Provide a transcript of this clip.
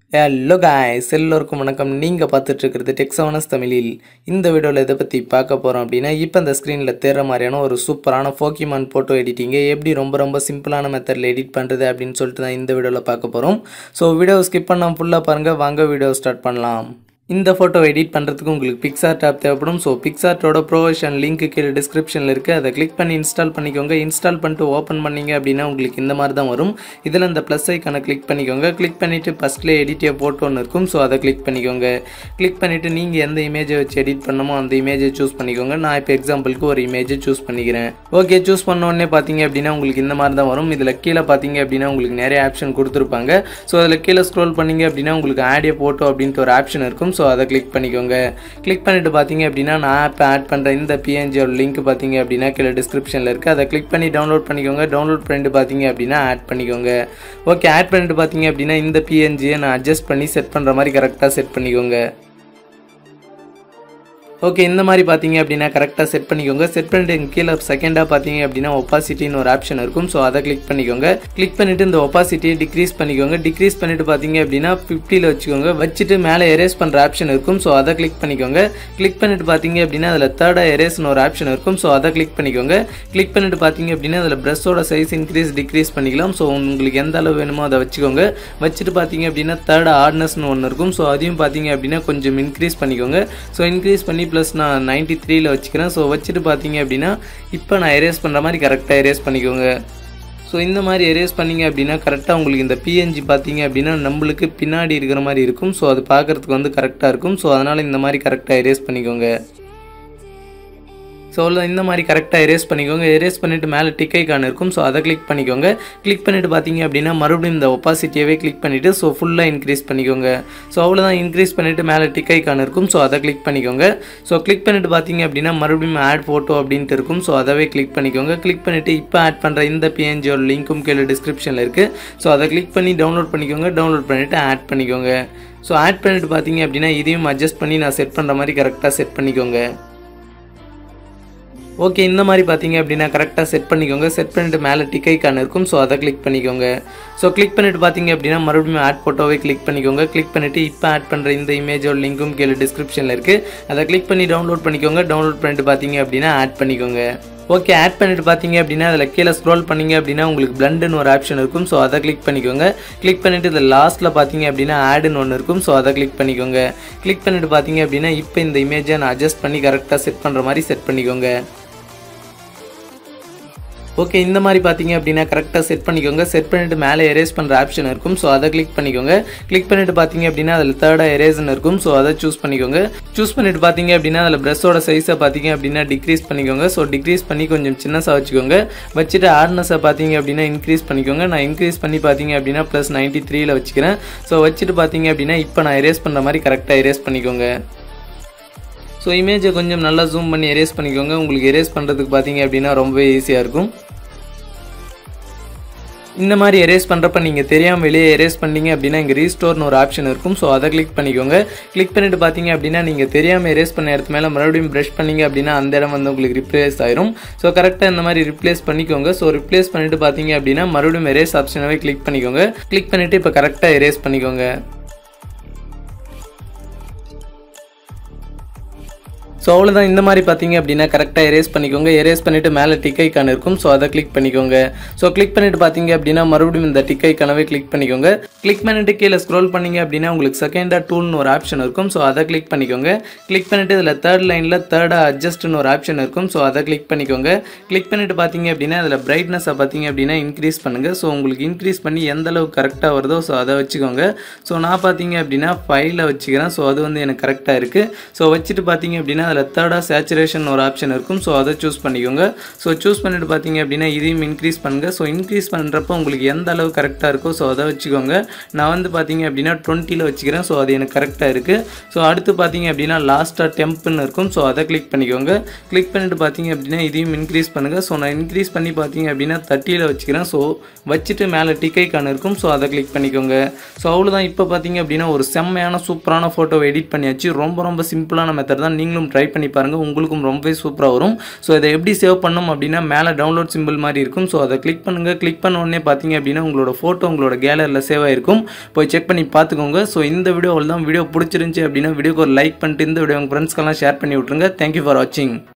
hello guys எல்லோருக்கும் வணக்கம் நீங்கள் பார்த்துட்டு இருக்கிறது டெக்ஸானஸ் தமிழில் இந்த வீடியோவில் இதை பற்றி பார்க்க போகிறோம் அப்படின்னா இப்போ இந்த ஸ்க்ரீனில் தேர்ற மாதிரியான ஒரு சூப்பரான ஃபோக்கிமான் ஃபோட்டோ எடிட்டிங்கை எப்படி ரொம்ப ரொம்ப சிம்பிளான மெத்தடில் எடிட் பண்ணுறது அப்படின்னு சொல்லிட்டு தான் இந்த வீடியோவில் பார்க்க போகிறோம் ஸோ வீடியோ ஸ்கிப் பண்ணாமல் ஃபுல்லாக பாருங்கள் வாங்க வீடியோ ஸ்டார்ட் பண்ணலாம் இந்த ஃபோட்டோ எடிட் பண்ணுறதுக்கு உங்களுக்கு பிக்சார் டேப் தேவைப்படும் ஸோ பிக்சார்ட்டோட ப்ரோவேஷன் லிங்க் கீழே டிஸ்கிரிப்ஷனில் இருக்குது அதை கிளிக் பண்ணி இன்ஸ்டால் பண்ணிக்கோங்க இன்ஸ்டால் பண்ணிட்டு ஓப்பன் பண்ணீங்க அப்படின்னா உங்களுக்கு இந்த மாதிரி தான் வரும் இதில் இந்த ப்ளஸ் ஐக்கானை கிளிக் பண்ணிக்கோங்க கிளிக் பண்ணிவிட்டு ஃபஸ்ட்லேயே எடிட்டிய ஃபோட்டோன்னு இருக்கும் ஸோ அதை கிளிக் பண்ணிக்கோங்க கிளிக் பண்ணிவிட்டு நீங்கள் எந்த இமேஜை வச்சு எடிட் பண்ணமோ அந்த இமேஜை சூஸ் பண்ணிக்கோங்க நான் இப்போ எக்ஸாம்பிளுக்கு ஒரு இமேஜை சூஸ் பண்ணிக்கிறேன் ஓகே சூஸ் பண்ண உடனே பார்த்தீங்க அப்படின்னா உங்களுக்கு இந்த மாதிரி தான் வரும் இதில் கீழே பார்த்தீங்க அப்படின்னா உங்களுக்கு நிறைய ஆப்ஷன் கொடுத்துருப்பாங்க ஸோ அதில் கீழே ஸ்க்ரோல் பண்ணீங்க அப்படின்னா உங்களுக்கு ஆடியோ ஃபோட்டோ அப்படின்ட்டு ஒரு ஆப்ஷன் இருக்கும் ஸோ அதை கிளிக் பண்ணிக்கோங்க கிளிக் பண்ணிட்டு பார்த்தீங்க அப்படின்னா நான் ஆப் ஆட் பண்ணுற இந்த பிஎன்ஜியோட லிங்க் பார்த்தீங்க அப்படின்னா கீழே டிஸ்கிரிப்ஷனில் இருக்குது அதை கிளிக் பண்ணி டவுன்லோட் பண்ணிக்கோங்க டவுன்லோட் பண்ணிட்டு பார்த்தீங்க அப்படின்னா ஆட் பண்ணிக்கோங்க ஓகே ஆட் பண்ணிட்டு பார்த்தீங்க அப்படின்னா இந்த பிஎன்ஜியை நான் அட்ஜஸ்ட் பண்ணி செட் பண்ணுற மாதிரி கரெக்டாக செட் பண்ணிக்கோங்க ஓகே இந்த மாதிரி பார்த்தீங்க அப்படின்னா கரெக்டாக செட் பண்ணிக்கோங்க செட் பண்ணிட்டு இங்க கீழே செகண்டாக பார்த்தீங்க அப்படின்னா ஒப்பாசிட்டின்னு ஒரு ஆப்ஷன் இருக்கும் ஸோ அதை கிளிக் பண்ணிக்கோங்க கிளிக் பண்ணிட்டு இந்த ஒப்பாசிட்டியை டிக்ரீஸ் பண்ணிக்கோங்க டிக்ரீஸ் பண்ணிட்டு பார்த்தீங்க அப்படின்னா ஃபிஃப்டியில் வச்சுக்கோங்க வச்சுட்டு மேலே எரேஸ் பண்ணுற ஆப்ஷன் இருக்கும் ஸோ அதை கிளிக் பண்ணிக்கோங்க கிளிக் பண்ணிட்டு பார்த்தீங்க அப்படின்னா அதில் தேர்டாக எரேஸ்னு ஒரு ஆப்ஷன் இருக்கும் ஸோ அதை கிளிக் பண்ணிக்கோங்க கிளிக் பண்ணிட்டு பார்த்தீங்க அப்படின்னா அதில் ப்ரெஷ்ஷோட சைஸ் இன்க்ரீஸ் டிக்ரீஸ் பண்ணிக்கலாம் ஸோ உங்களுக்கு எந்த அளவு வேணுமோ அதை வச்சுக்கோங்க வச்சுட்டு பார்த்தீங்க அப்படின்னா தேர்ட் ஆர்ட்னஸ்னு ஒன்று இருக்கும் ஸோ அதையும் பார்த்தீங்க அப்படின்னா கொஞ்சம் இன்க்ரீஸ் பண்ணிக்கோங்க ஸோ இன்க்ரீஸ் பண்ணி ப்ளஸ் நான் நைன்ட்டி த்ரீல வச்சுக்கிறேன் ஸோ வச்சுட்டு பார்த்தீங்க அப்படின்னா இப்போ நான் எரேஸ் பண்ணுற மாதிரி கரெக்டாக எரேஸ் பண்ணிக்கோங்க ஸோ இந்த மாதிரி எரேஸ் பண்ணிங்க அப்படின்னா கரெக்டாக உங்களுக்கு இந்த பிஎன்ஜி பார்த்தீங்க அப்படின்னா நம்மளுக்கு பின்னாடி இருக்கிற மாதிரி இருக்கும் ஸோ அது பார்க்குறதுக்கு வந்து கரெக்டாக இருக்கும் ஸோ அதனால் இந்த மாதிரி கரெக்டாக எரேஸ் பண்ணிக்கோங்க ஸோ அவ்வளோ இந்த மாதிரி கரெக்டாக எரேஸ் பண்ணிக்கோங்க எரேஸ் பண்ணிவிட்டு மேலே டிக் ஐக்கான் இருக்கும் ஸோ அதை கிளிக் பண்ணிக்கோங்க கிளிக் பண்ணிவிட்டு பார்த்தீங்க அப்படின்னா மறுபடியும் இந்த ஒப்பாசிட்டியவே கிளிக் பண்ணிவிட்டு ஸோ ஃபுல்லாக இன்க்ரீஸ் பண்ணிக்கோங்க ஸோ அவ்வளோதான் இன்க்ரீஸ் பண்ணிவிட்டு மேலே டிக் ஐக்கான் இருக்கும் ஸோ அதை கிளிக் பண்ணிக்கோங்க ஸோ கிளிக் பண்ணிவிட்டு பார்த்தீங்க அப்படின்னா மறுபடியும் ஆட் ஃபோட்டோ அப்படின்ட்டு இருக்கும் ஸோ அதவே கிளிக் பண்ணிக்கோங்க கிளிக் பண்ணிவிட்டு இப்போ ஆட் பண்ணுற இந்த பிஎன்ஜியோட லிங்க்கும் கீழே டிஸ்கிரிப்ஷனில் இருக்குது ஸோ அதை கிளிக் பண்ணி டவுன்லோட் பண்ணிக்கோங்க டவுன்லோட் பண்ணிவிட்டு ஆட் பண்ணிக்கோங்க ஸோ ஆட் பண்ணிவிட்டு பார்த்தீங்க அப்படின்னா இதையும் அட்ஜஸ்ட் பண்ணி நான் செட் பண்ணுற மாதிரி கரெக்டாக செட் பண்ணிக்கோங்க ஓகே இந்த மாதிரி பார்த்தீங்க அப்படின்னா கரெக்டாக செட் பண்ணிக்கோங்க செட் பண்ணிட்டு மேலே டிக் ஐக்கான் இருக்கும் ஸோ அதை கிளிக் பண்ணிக்கோங்க ஸோ கிளிக் பண்ணிட்டு பார்த்தீங்க அப்படின்னா மறுபடியும் ஆட் ஃபோட்டோவை கிளிக் பண்ணிக்கோங்க கிளிக் பண்ணிவிட்டு இப்போ ஆட் பண்ணுற இந்த இமேஜோட லிங்க்கும் கீழே டிஸ்கிரிப்ஷனில் இருக்குது அதை கிளிக் பண்ணி டவுன்லோட் பண்ணிக்கோங்க டவுன்லோட் பண்ணிட்டு பார்த்தீங்க அப்படின்னா ஆட் பண்ணிக்கோங்க ஓகே ஆட் பண்ணிட்டு பார்த்தீங்க அப்படின்னா அதில் கீழே ஸ்க்ரோல் பண்ணீங்க அப்படின்னா உங்களுக்கு பிளண்டுன்னு ஒரு ஆப்ஷன் இருக்கும் ஸோ அதை கிளிக் பண்ணிக்கோங்க கிளிக் பண்ணிவிட்டு இதில் லாஸ்ட்டில் பார்த்தீங்க அப்படின்னா ஆடுன்னு ஒன்று இருக்கும் ஸோ அதை கிளிக் பண்ணிக்கோங்க கிளிக் பண்ணிட்டு பார்த்தீங்க அப்படின்னா இப்போ இந்த இமேஜை நான் அட்ஜஸ்ட் பண்ணி கரெக்டாக செட் பண்ணுற மாதிரி செட் பண்ணிக்கோங்க ஓகே இந்த மாதிரி பார்த்தீங்க அப்படின்னா கரெக்டாக செட் பண்ணிக்கோங்க செட் பண்ணிவிட்டு மேலே எரேஸ் பண்ணுற ஆப்ஷன் இருக்கும் ஸோ அதை கிளிக் பண்ணிக்கோங்க கிளிக் பண்ணிவிட்டு பார்த்தீங்க அப்படின்னா அதில் தேர்டாக எரேஸ்னு இருக்கும் ஸோ அதை சூஸ் பண்ணிக்கோங்க சூஸ் பண்ணிவிட்டு பார்த்தீங்க அப்படின்னா அதில் ப்ரெஷ்ஷோட சைஸை பார்த்தீங்க அப்படின்னா டிக்ரீஸ் பண்ணிக்கோங்க ஸோ டிக்ரீஸ் பண்ணி கொஞ்சம் சின்னஸாக வச்சுக்கோங்க வச்சுட்டு ஆர்ட்னஸை பார்த்தீங்க அப்படின்னா இன்க்ரீஸ் பண்ணிக்கோங்க நான் இன்க்ரீஸ் பண்ணி பார்த்தீங்க அப்படின்னா ப்ளஸ் நைன்ட்டி த்ரீல வச்சுக்கிறேன் ஸோ வச்சுட்டு பார்த்தீங்க அப்படின்னா இப்போ நான் எரேஸ் பண்ணுற மாதிரி கரெக்டாக எரேஸ் பண்ணிக்கோங்க ஸோ இமேஜை கொஞ்சம் நல்லா ஜூம் பண்ணி எரேஸ் பண்ணிக்கோங்க உங்களுக்கு எரேஸ் பண்ணுறதுக்கு பார்த்தீங்க அப்படின்னா ரொம்பவே ஈஸியாக இருக்கும் இந்த மாதிரி எரேஸ் பண்ணுறப்ப நீங்கள் தெரியாமல் வெளியே எரேஸ் பண்ணீங்க அப்படின்னா இங்கே ரீஸ்டோர்னு ஒரு ஆப்ஷன் இருக்கும் ஸோ அதை கிளிக் பண்ணிக்கோங்க கிளிக் பண்ணிட்டு பார்த்தீங்க அப்படின்னா நீங்கள் தெரியாமல் எரேஸ் பண்ண இடத்து மேலே மறுபடியும் ப்ரஷ் பண்ணீங்க அப்படின்னா அந்த இடம் வந்து உங்களுக்கு ரிப்ளேஸ் ஆயிரும் ஸோ கரெக்டாக இந்த மாதிரி ரிப்ளேஸ் பண்ணிக்கோங்க ஸோ ரிப்ளேஸ் பண்ணிட்டு பார்த்தீங்க அப்படின்னா மறுபடியும் எரேஸ் ஆப்ஷனாகவே கிளிக் பண்ணிக்கோங்க கிளிக் பண்ணிவிட்டு இப்போ கரெக்டாக எரேஸ் பண்ணிக்கோங்க ஸோ அவ்வளோதான் இந்த மாதிரி பார்த்தீங்க அப்படின்னா கரெக்டாக எரேஸ் பண்ணிக்கோங்க எரேஸ் பண்ணிவிட்டு மேலே டிக் ஐக்கான் இருக்கும் ஸோ அதை கிளிக் பண்ணிக்கோங்க ஸோ கிளிக் பண்ணிவிட்டு பார்த்தீங்க அப்படின்னா மறுபடியும் இந்த டிக் ஐக்கானவே கிளிக் பண்ணிக்கோங்க கிளிக் பண்ணிவிட்டு கீழே ஸ்க்ரோல் பண்ணீங்க அப்படின்னா உங்களுக்கு செகண்டாக டூல்னு ஒரு ஆப்ஷன் இருக்கும் ஸோ அதை கிளிக் பண்ணிக்கோங்க கிளிக் பண்ணிவிட்டு இதில் தேர்ட் லைனில் தேர்டாக அட்ஜஸ்ட்னு ஒரு ஆப்ஷன் இருக்கும் ஸோ அதை கிளிக் பண்ணிக்கோங்க கிளிக் பண்ணிவிட்டு பார்த்தீங்க அப்படின்னா அதில் பிரைட்னஸை பார்த்தீங்க அப்படின்னா இன்க்ரீஸ் பண்ணுங்கள் ஸோ உங்களுக்கு இன்க்ரீஸ் பண்ணி எந்த அளவுக்கு கரெக்டாக வருதோ ஸோ அதை வச்சுக்கோங்க ஸோ நான் பார்த்தீங்க அப்படின்னா ஃபைலில் வச்சுக்கிறேன் ஸோ அது வந்து எனக்கு கரெக்டாக இருக்குது ஸோ வச்சுட்டு பார்த்தீங்க அப்படின்னா அதில் தேர்டாக சேச்சுரேஷன் ஒரு ஆப்ஷன் இருக்கும் ஸோ அதை சூஸ் பண்ணிக்கோங்க ஸோ சூஸ் பண்ணிட்டு பார்த்தீங்க அப்படின்னா இதையும் இன்க்ரீஸ் பண்ணுங்கள் ஸோ இன்க்ரீஸ் பண்ணுறப்போ உங்களுக்கு எந்த அளவு கரெக்டாக இருக்கோ ஸோ அதை வச்சுக்கோங்க நான் வந்து பார்த்தீங்க அப்படின்னா டுவெண்ட்டியில் வச்சுக்கிறேன் ஸோ அது எனக்கு கரெக்டாக இருக்குது ஸோ அடுத்து பார்த்தீங்க அப்படின்னா லாஸ்ட்டாக டெம்ப்னு இருக்கும் ஸோ அதை கிளிக் பண்ணிக்கோங்க கிளிக் பண்ணிட்டு பார்த்தீங்க அப்படின்னா இதையும் இன்க்ரீஸ் பண்ணுங்கள் ஸோ நான் இன்க்ரீஸ் பண்ணி பார்த்தீங்க அப்படின்னா தேர்ட்டியில் வச்சுக்கிறேன் ஸோ வச்சுட்டு மேலே டிக்கைக்கான இருக்கும் ஸோ அதை கிளிக் பண்ணிக்கோங்க ஸோ அவ்வளோதான் இப்போ பார்த்தீங்க அப்படின்னா ஒரு செம்மையான சூப்பரான ஃபோட்டோவை எடிட் பண்ணியாச்சு ரொம்ப ரொம்ப சிம்பிளான மெத்தட் தான் நீங்களும் ட்ரை பண்ணி பாருங்கள் உங்களுக்கும் ரொம்பவே சூப்பராக வரும் ஸோ இதை எப்படி சேவ் பண்ணணும் அப்படின்னா மேலே டவுன்லோட் சிம்பிள் மாதிரி இருக்கும் ஸோ அதை கிளிக் பண்ணுங்கள் கிளிக் பண்ண உடனே பார்த்தீங்க அப்படின்னா உங்களோட ஃபோட்டோ உங்களோட கேலரியில் சேவ் ஆயிருக்கும் போய் செக் பண்ணி பார்த்துக்கோங்க ஸோ இந்த வீடியோவில் தான் வீடியோ பிடிச்சிருந்துச்சி அப்படின்னா வீடியோக்கு ஒரு லைக் பண்ணிட்டு இந்த வீடியோ உங்கள் ஃப்ரெண்ட்ஸ்க்கெல்லாம் ஷேர் பண்ணி விட்ருங்க தேங்க்யூ ஃபார் வாட்சிங்